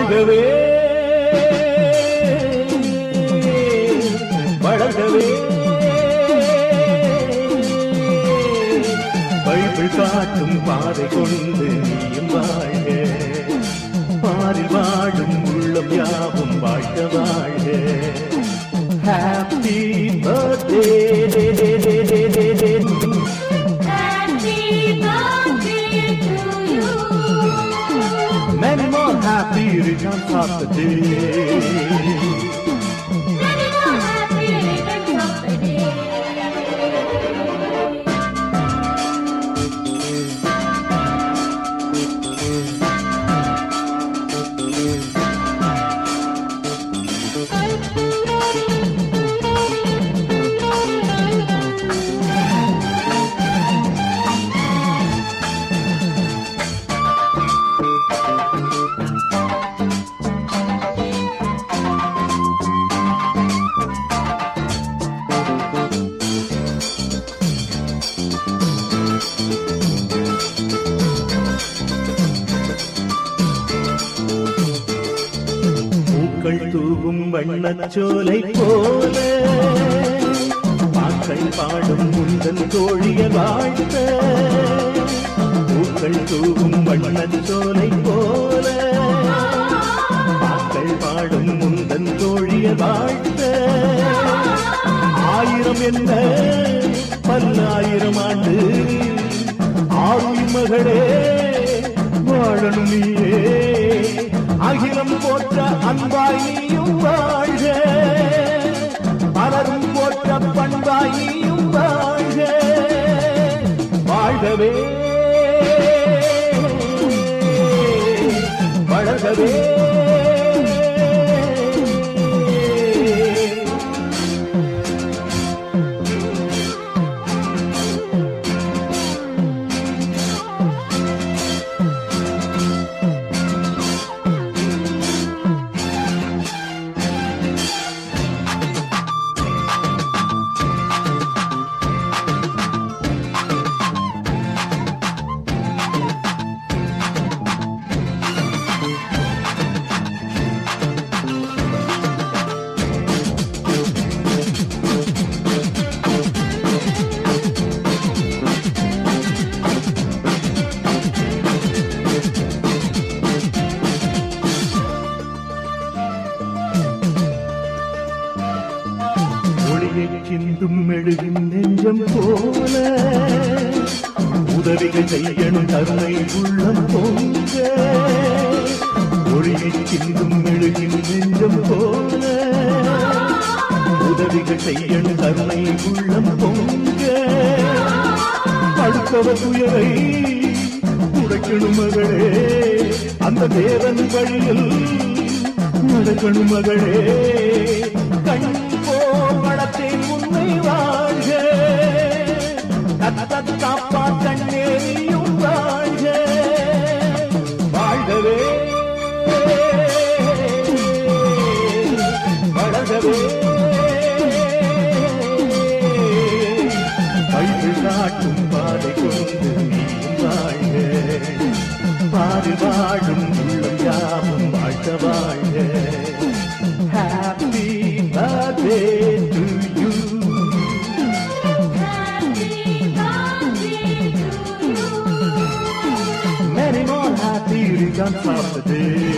வாழ்கவே வளர்கவே பைபிள் காட்டும் பாதை கொண்டு நீயும் வாழ்க பாரில் வாழும் உள்ளம் யாவும் வாழ்க வாழ்க happy birthday Happy birthday to you. Many more happy returns of the day. Many more happy returns of the day. பூக்கள் தூவும் வண்ணச்சோலை போல பாக்கள் பாடும் முந்தன் தோழிய வாழ்த்த பூக்கள் தூவும் வண்ணச்சோலை போல பாக்கள் பாடும் முந்தன் தோழிய வாழ்த்த ஆயிரம் என்ன பல்லாயிரம் ஆண்டு ஆறும் மகளே வாழணும் நீயே அகிலம் போற்ற அன்பாய் நீயும் வாழ்க பலரும் போற்ற பண்பாய் நீயும் வாழ்க வாழ்கவே வளர்கவே ஒளியைச் சிந்தும் மெழுகின் நெஞ்சம் போல உதவிகள் செய்யணும் கருணை உள்ளம் பொங்க ஒளியைச் சிந்தும் மெழுகின் நெஞ்சம் போல உதவிகள் செய்யணும் கருணை உள்ளம் பொங்க அடுத்தவர் துயரை உடைக்கணும் மகளே அந்த தேவன் வழியில் நடக்கணும் மகளே கண் போல் வளர்த்தேன் உன்னை வாழ்க தத்தத் காப்பா கண்ணேரியும் வாழ்க வாழ்கவே வளர்கவே பைபிள் காட்டும் பாதை கொண்டு நீயும் வாழ்க பாரு வாழும் உள்ளம் யாவும் வாழ்க வாழ்க happy birthday to you Happy birthday to you. Many more happy returns of the day.